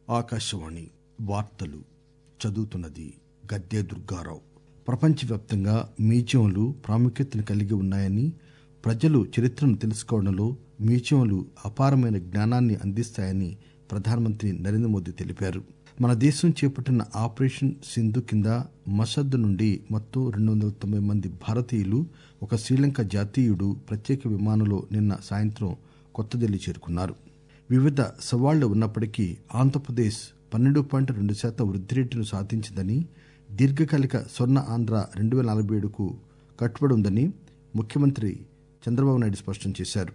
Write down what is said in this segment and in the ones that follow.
ఆకాశవాణి వార్తలు చదువుతున్నది గద్దె దుర్గారావు ప్రపంచవ్యాప్తంగా మ్యూజియంలు ప్రాముఖ్యతను కలిగి ఉన్నాయని ప్రజలు చరిత్రను తెలుసుకోవడంలో మ్యూజియంలు అపారమైన జ్ఞానాన్ని అందిస్తాయని ప్రధానమంత్రి నరేంద్ర మోదీ తెలిపారు మన దేశం చేపట్టిన ఆపరేషన్ సింధు కింద మసద్ నుండి మొత్తం రెండు వందల తొంభై మంది భారతీయులు ఒక శ్రీలంక జాతీయుడు ప్రత్యేక విమానంలో నిన్న సాయంత్రం కొత్తదిల్లీ చేరుకున్నారు వివిధ సవాళ్లు ఉన్నప్పటికీ ఆంధ్రప్రదేశ్ పన్నెండు పాయింట్ రెండు శాతం వృద్ది రేటును సాధించిందని దీర్ఘకాలిక స్వర్ణ ఆంధ్ర రెండు పేల నలభై ఏడుకు కట్టుబడి ఉందని ముఖ్యమంత్రి చంద్రబాబు నాయుడు స్పష్టం చేశారు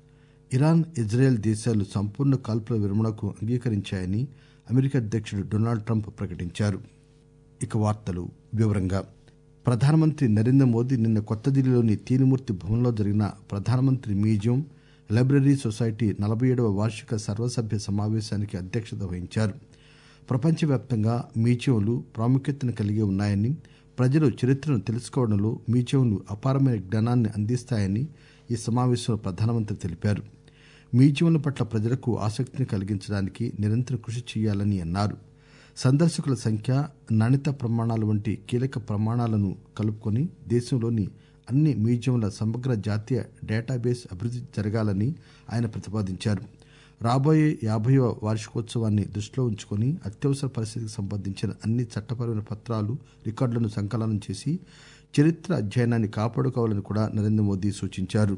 ఇరాన్ ఇజ్రాయెల్ దేశాలు సంపూర్ణ కాల్పుల విరమణకు అంగీకరించాయని అమెరికా అధ్యక్షుడు డొనాల్డ్ ట్రంప్ ప్రకటించారు ఇక వార్తలు వివరంగా ప్రధానమంత్రి నరేంద్ర మోదీ నిన్న కొత్తదిల్లీలోని తీన్మూర్తి భవన్లో జరిగిన ప్రధానమంత్రి మ్యూజియం లైబ్రరీ సొసైటీ నలభై ఏడవ వార్షిక సర్వసభ్య సమావేశానికి అధ్యక్షత వహించారు ప్రపంచవ్యాప్తంగా మ్యూజియంలు ప్రాముఖ్యతను కలిగి ఉన్నాయని ప్రజలు చరిత్రను తెలుసుకోవడంలో మ్యూజియంలు అపారమైన జ్ఞానాన్ని అందిస్తాయని ఈ సమావేశంలో ప్రధానమంత్రి తెలిపారు మ్యూజియంల పట్ల ప్రజలకు ఆసక్తిని కలిగించడానికి నిరంతరం కృషి చేయాలని అన్నారు సందర్శకుల సంఖ్య నాణ్యత ప్రమాణాలు వంటి కీలక ప్రమాణాలను కలుపుకొని దేశంలోని అన్ని మ్యూజియంల సమగ్ర జాతీయ డేటాబేస్ అభివృద్ది జరగాలని ఆయన ప్రతిపాదించారు రాబోయే యాభైవ వార్షికోత్సవాన్ని దృష్టిలో ఉంచుకొని అత్యవసర పరిస్థితికి సంబంధించిన అన్ని చట్టపరమైన పత్రాలు రికార్డులను సంకలనం చేసి చరిత్ర అధ్యయనాన్ని కాపాడుకోవాలని కూడా నరేంద్ర మోదీ సూచించారు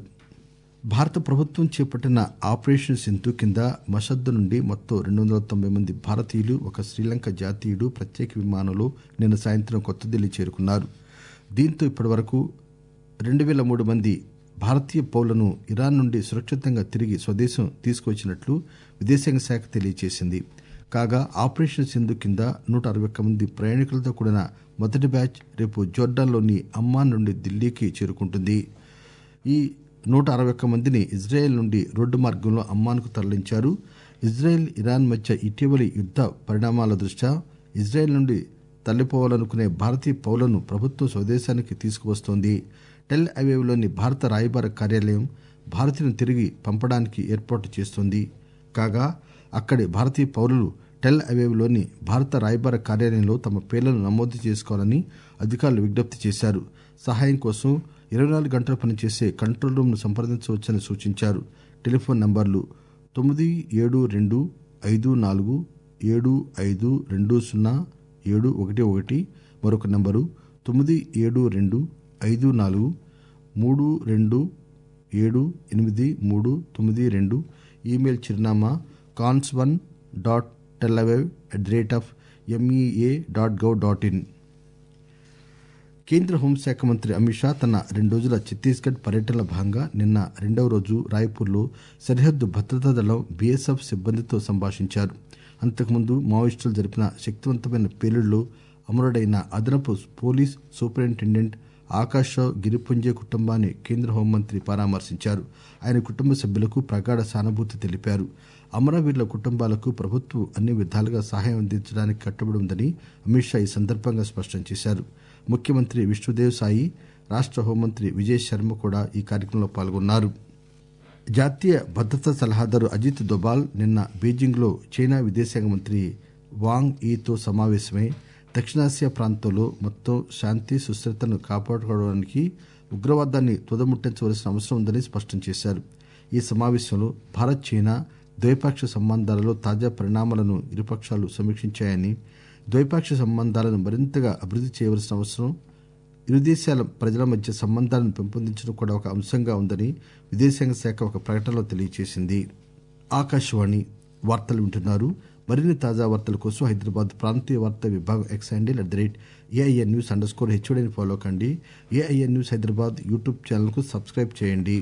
భారత ప్రభుత్వం చేపట్టిన ఆపరేషన్ సింధు కింద మసద్ నుండి మొత్తం రెండు వందల తొంభై మంది భారతీయులు ఒక శ్రీలంక జాతీయుడు ప్రత్యేక విమానంలో నిన్న సాయంత్రం కొత్తదిల్లీ చేరుకున్నారు దీంతో ఇప్పటివరకు రెండు పేల మూడు మంది భారతీయ పౌరులను ఇరాన్ నుండి సురక్షితంగా తిరిగి స్వదేశం తీసుకువచ్చినట్లు విదేశాంగ శాఖ తెలియజేసింది కాగా ఆపరేషన్ సింధు కింద నూట అరవై ఒక్క మంది ప్రయాణికులతో కూడిన మొదటి బ్యాచ్ రేపు జోర్డాన్లోని అమ్మాన్ నుండి ఢిల్లీకి చేరుకుంటుంది ఈ నూట అరవై ఒక్క మందిని ఇజ్రాయెల్ నుండి రోడ్డు మార్గంలో అమ్మాన్కు తరలించారు ఇజ్రాయెల్ ఇరాన్ మధ్య ఇటీవలి యుద్ద పరిణామాల దృష్ట్యా ఇజ్రాయెల్ నుండి తరలిపోవాలనుకునే భారతీయ పౌరులను ప్రభుత్వం స్వదేశానికి తీసుకువస్తోంది టెల్ అవీవ్లోని భారత రాయబార కార్యాలయం భారతీయులను తిరిగి పంపడానికి ఏర్పాటు చేస్తోంది కాగా అక్కడి భారతీయ పౌరులు టెల్ అవీవ్లోని భారత రాయబార కార్యాలయంలో తమ పేర్లను నమోదు చేసుకోవాలని అధికారులు విజ్ఞప్తి చేశారు సహాయం కోసం ఇరవై నాలుగు గంటలు పనిచేసే కంట్రోల్ రూమ్ ను సంప్రదించవచ్చని సూచించారు టెలిఫోన్ నంబర్లు తొమ్మిది ఏడు రెండు ఐదు నాలుగు ఏడు ఐదు రెండు సున్నా ఏడు ఒకటి ఒకటి మరొక నంబరు తొమ్మిది ఏడు రెండు ఐదు నాలుగు మూడు రెండు ఏడు ఎనిమిది మూడు తొమ్మిది రెండు ఈమెయిల్ చిరునామా cons one dot Tel Aviv at the rate of MEA dot gov dot in కేంద్ర హోంశాఖ మంత్రి అమిత్ షా తన రెండు రోజుల ఛత్తీస్గఢ్ పర్యటనలో భాగంగా నిన్న రెండవ రోజు రాయ్పూర్లో సరిహద్దు భద్రతా దళం బీఎస్ఎఫ్ సిబ్బందితో సంభాషించారు అంతకుముందు మావోయిస్టులు జరిపిన శక్తివంతమైన పేలుడులో అమరుడైన అదనపు పోలీస్ సూపరింటెండెంట్ ఆకాష్ రావు గిరిపుంజే కుటుంబాన్ని కేంద్ర హోంమంత్రి పరామర్శించారు ఆయన కుటుంబ సభ్యులకు ప్రగాఢ సానుభూతి తెలిపారు అమరవీరుల కుటుంబాలకు ప్రభుత్వం అన్ని విధాలుగా సహాయం అందించడానికి కట్టుబడి ఉందని అమిత్ షా ఈ సందర్భంగా స్పష్టం చేశారు ముఖ్యమంత్రి విష్ణుదేవ్ సాయి రాష్ట హోంమంత్రి విజయ్ శర్మ కూడా ఈ కార్యక్రమంలో పాల్గొన్నారు జాతీయ భద్రతా సలహాదారు అజిత్ దోబాల్ నిన్న బీజింగ్ లో చైనా విదేశాంగ మంత్రి వాంగ్ ఈతో సమావేశమై దక్షిణాసియా ప్రాంతంలో మొత్తం శాంతి సుస్థిరతను కాపాడుకోవడానికి ఉగ్రవాదాన్ని తుదముట్టించవలసిన అవసరం ఉందని స్పష్టం చేశారు ఈ సమావేశంలో భారత్ చైనా ద్వైపాక్షిక సంబంధాలలో తాజా పరిణామాలను ఇరుపక్షాలు సమీక్షించాయని ద్వైపాక్షిక సంబంధాలను మరింతగా అభివృద్ది చేయవలసిన అవసరం ఇరు దేశాల ప్రజల మధ్య సంబంధాలను పెంపొందించడం కూడా ఒక అంశంగా ఉందని విదేశాంగ శాఖ ఒక ప్రకటనలో తెలియజేసింది ఆకాశవాణి వార్తలు వింటున్నారు మరిన్ని తాజా వార్తల కోసం హైదరాబాద్ ప్రాంతీయ వార్తా విభాగం X handle at the rate AIN news under score హెచ్ఓడిని ఫాలో కండి AIN news Hyderabad YouTube channel కు సబ్స్క్రైబ్ చేయండి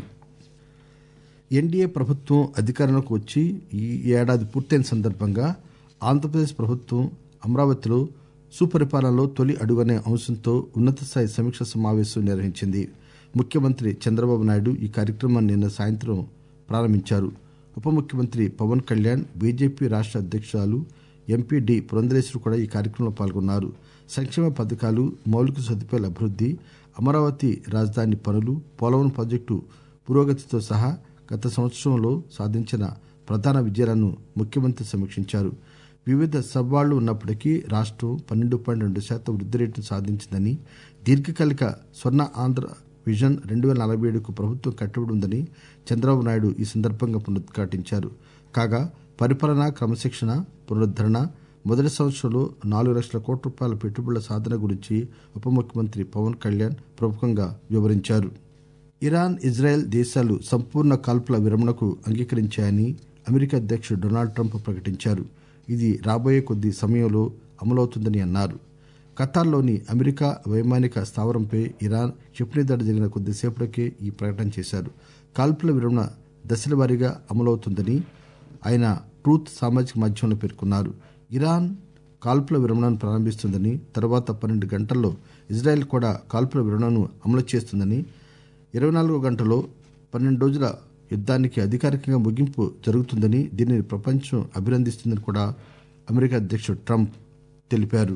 ఎన్డీఏ ప్రభుత్వం అధికారంలోకి వచ్చి ఈ ఏడాది పూర్తయిన సందర్భంగా ఆంధ్రప్రదేశ్ ప్రభుత్వం అమరావతిలో సుపరిపాలనలో తొలి అడుగనే అంశంతో ఉన్నత స్థాయి సమీక్ష సమావేశం నిర్వహించింది ముఖ్యమంత్రి చంద్రబాబు నాయుడు ఈ కార్యక్రమాన్ని నిన్న సాయంత్రం ప్రారంభించారు ఉప ముఖ్యమంత్రి పవన్ కళ్యాణ్ బీజేపీ రాష్ట అధ్యక్షురాలు ఎంపీ డి పురంధరేశ్వరి కూడా ఈ కార్యక్రమంలో పాల్గొన్నారు సంక్షేమ పథకాలు మౌలిక సదుపాయాల అభివృద్ది అమరావతి రాజధాని పనులు పోలవరం ప్రాజెక్టు పురోగతితో సహా గత సంవత్సరంలో సాధించిన ప్రధాన విజయాలను ముఖ్యమంత్రి సమీక్షించారు వివిధ సవాళ్లు ఉన్నప్పటికీ రాష్టం పన్నెండు పాయింట్ రెండు శాతం వృద్ధి రేటును సాధించిందని దీర్ఘకాలిక స్వర్ణ ఆంధ్ర విజన్ రెండు వేల నలభై ఏడుకు ప్రభుత్వం కట్టుబడి ఉందని చంద్రబాబు నాయుడు ఈ సందర్భంగా పునరుద్ఘాటించారు కాగా పరిపాలన క్రమశిక్షణ పునరుద్దరణ మొదటి సంవత్సరంలో నాలుగు లక్షల కోట్ల రూపాయల పెట్టుబడుల సాధన గురించి ఉప ముఖ్యమంత్రి పవన్ కళ్యాణ్ ప్రముఖంగా వివరించారు ఇరాన్ ఇజ్రాయెల్ దేశాలు సంపూర్ణ కాల్పుల విరమణకు అంగీకరించాయని అమెరికా అధ్యక్షుడు డొనాల్డ్ ట్రంప్ ప్రకటించారు ఇది రాబోయే కొద్ది సమయంలో అమలవుతుందని అన్నారు ఖతార్లోని అమెరికా వైమానిక స్థావరంపై ఇరాన్ క్షిపణి దాడి జరిగిన కొద్దిసేపటికే ఈ ప్రకటన చేశారు కాల్పుల విరమణ దశల వారీగా అమలవుతుందని ఆయన ట్రూత్ సామాజిక మాధ్యమంలో పేర్కొన్నారు ఇరాన్ కాల్పుల విరమణను ప్రారంభిస్తుందని తర్వాత పన్నెండు గంటల్లో ఇజ్రాయెల్ కూడా కాల్పుల విరమణను అమలు చేస్తుందని ఇరవై నాలుగో గంటలో పన్నెండు రోజుల యుద్ధానికి అధికారికంగా ముగింపు జరుగుతుందని దీనిని ప్రపంచం అభినందిస్తుందని కూడా అమెరికా అధ్యక్షుడు ట్రంప్ తెలిపారు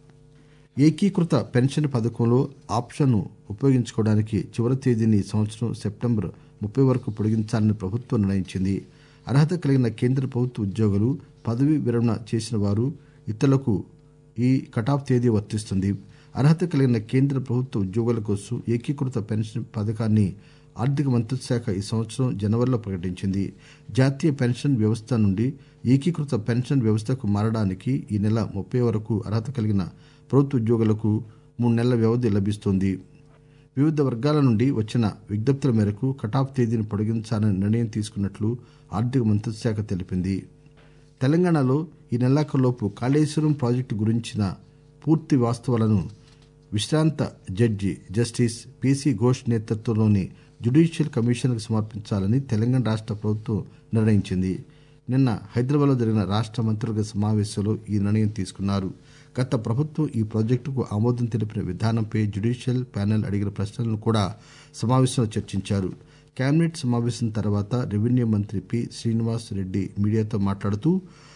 ఏకీకృత పెన్షన్ పథకంలో ఆప్షన్ను ఉపయోగించుకోవడానికి చివరి తేదీని ఈ సంవత్సరం సెప్టెంబర్ ముప్పై వరకు పొడిగించాలని ప్రభుత్వం నిర్ణయించింది అర్హత కలిగిన కేంద్ర ప్రభుత్వ ఉద్యోగులు పదవీ విరమణ చేసిన వారు ఇతరులకు ఈ కటాఫ్ తేదీ వర్తిస్తుంది అర్హత కలిగిన కేంద్ర ప్రభుత్వ ఉద్యోగుల కోసం ఏకీకృత పెన్షన్ పథకాన్ని ఆర్థిక మంత్రిత్వ శాఖ ఈ సంవత్సరం జనవరిలో ప్రకటించింది జాతీయ పెన్షన్ వ్యవస్థ నుండి ఏకీకృత పెన్షన్ వ్యవస్థకు మారడానికి ఈ నెల ముప్పై వరకు అర్హత కలిగిన ప్రభుత్వ ఉద్యోగులకు మూడు నెలల వ్యవధి లభిస్తుంది వివిధ వర్గాల నుండి వచ్చిన విజ్ఞప్తుల మేరకు కటాఫ్ తేదీని పొడిగించాలని నిర్ణయం తీసుకున్నట్లు ఆర్థిక మంత్రిత్వ శాఖ తెలిపింది తెలంగాణలో ఈ నెలాఖరులోపు కాళేశ్వరం ప్రాజెక్టు గురించిన పూర్తి వాస్తవాలను విశ్రాంత జడ్జి జస్టిస్ పిసి ఘోష్ నేతృత్వంలోని జ్యుడిషియల్ కమిషన్కు సమర్పించాలని తెలంగాణ రాష్ట ప్రభుత్వం నిర్ణయించింది నిన్న హైదరాబాద్లో జరిగిన రాష్ట మంత్రివర్గ సమావేశంలో ఈ నిర్ణయం తీసుకున్నారు గత ప్రభుత్వం ఈ ప్రాజెక్టుకు ఆమోదం తెలిపిన విధానంపై జ్యుడిషియల్ ప్యానెల్ అడిగిన ప్రశ్నలను కూడా సమావేశంలో చర్చించారు కేబినెట్ సమావేశం తర్వాత రెవెన్యూ మంత్రి పి శ్రీనివాస్ రెడ్డి మీడియాతో మాట్లాడుతూ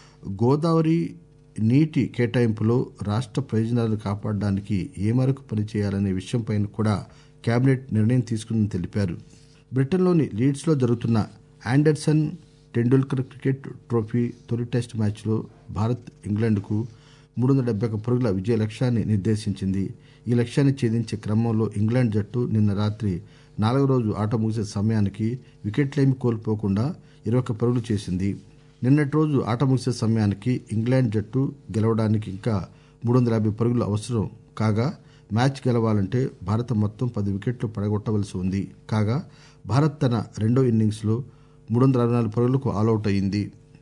గోదావరి నీటి కేటాయింపులో రాష్ట ప్రయోజనాలను కాపాడడానికి ఏ మేరకు పనిచేయాలనే విషయంపై కూడా కేబినెట్ నిర్ణయం తీసుకుందని తెలిపారు బ్రిటన్లోని లీడ్స్లో జరుగుతున్న ఆండర్సన్ టెండూల్కర్ క్రికెట్ ట్రోఫీ తొలి టెస్ట్ మ్యాచ్లో భారత్ ఇంగ్లాండ్కు మూడు వందల డెబ్బై ఒక పరుగుల విజయ లక్ష్యాన్ని నిర్దేశించింది ఈ లక్ష్యాన్ని ఛేదించే క్రమంలో ఇంగ్లాండ్ జట్టు నిన్న రాత్రి నాలుగో రోజు ఆట ముగిసే సమయానికి వికెట్లేమి కోల్పోకుండా ఇరవై ఒక్క పరుగులు చేసింది నిన్నటి రోజు ఆట ముగిసే సమయానికి ఇంగ్లాండ్ జట్టు గెలవడానికి ఇంకా మూడు వందల యాభై పరుగులు అవసరం కాగా మ్యాచ్ గెలవాలంటే భారత్ మొత్తం పది వికెట్లు పడగొట్టవలసి ఉంది కాగా భారత్ తన రెండో ఇన్నింగ్స్లో మూడు వందల అరవై నాలుగు పరుగులకు ఆలౌట్ అయింది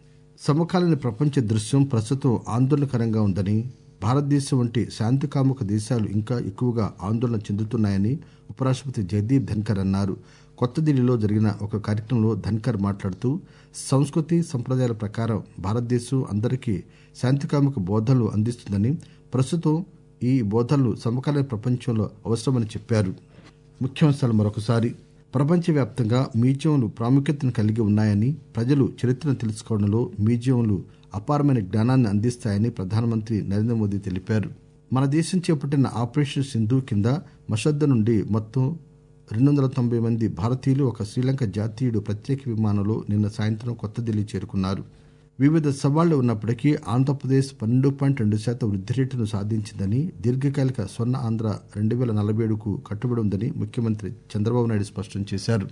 సమకాలీన ప్రపంచ దృశ్యం ప్రస్తుతం ఆందోళనకరంగా ఉందని భారతదేశం వంటి శాంతికాముక దేశాలు ఇంకా ఎక్కువగా ఆందోళన చెందుతున్నాయని ఉపరాష్టపతి జగదీప్ ధన్కర్ అన్నారు కొత్త ఢిల్లీలో జరిగిన ఒక కార్యక్రమంలో ధన్కర్ మాట్లాడుతూ సంస్కృతి సంప్రదాయాల ప్రకారం భారతదేశం అందరికీ శాంతికాముక బోధనలు అందిస్తుందని ప్రస్తుతం ఈ బోధనలు సమకాలీన ప్రపంచంలో అవసరమని చెప్పారు ముఖ్యాంశాలు మరొకసారి ప్రపంచవ్యాప్తంగా మ్యూజియంలు ప్రాముఖ్యతను కలిగి ఉన్నాయని ప్రజలు చరిత్రను తెలుసుకోవడంలో మ్యూజియంలు అపారమైన జ్ఞానాన్ని అందిస్తాయని ప్రధానమంత్రి నరేంద్ర మోదీ తెలిపారు మన దేశం చేపట్టిన ఆపరేషన్ సింధు కింద మషద్ద నుండి మొత్తం రెండు వందల తొంభై మంది భారతీయులు ఒక శ్రీలంక జాతీయుడు ప్రత్యేక విమానంలో నిన్న సాయంత్రం కొత్త ఢిల్లీ చేరుకున్నారు వివిధ సవాళ్లు ఉన్నప్పటికీ ఆంధ్రప్రదేశ్ పన్నెండు పాయింట్ రెండు శాతం వృద్ధి రేటును సాధించిందని దీర్ఘకాలిక స్వర్ణ ఆంధ్ర రెండు వేల నలభై ఏడుకు కట్టుబడి ఉందని ముఖ్యమంత్రి చంద్రబాబు నాయుడు స్పష్టం చేశారు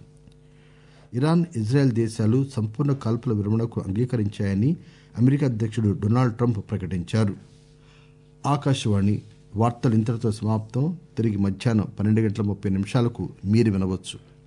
ఇరాన్ ఇజ్రాయెల్ దేశాలు సంపూర్ణ కాల్పుల విరమణకు అంగీకరించాయని అమెరికా అధ్యక్షుడు డొనాల్డ్ ట్రంప్ ప్రకటించారు ఆకాశవాణి వార్తలు ఇంతటితో సమాప్తం తిరిగి మధ్యాహ్నం పన్నెండు గంటల ముప్పై నిమిషాలకు మీరు వినవచ్చు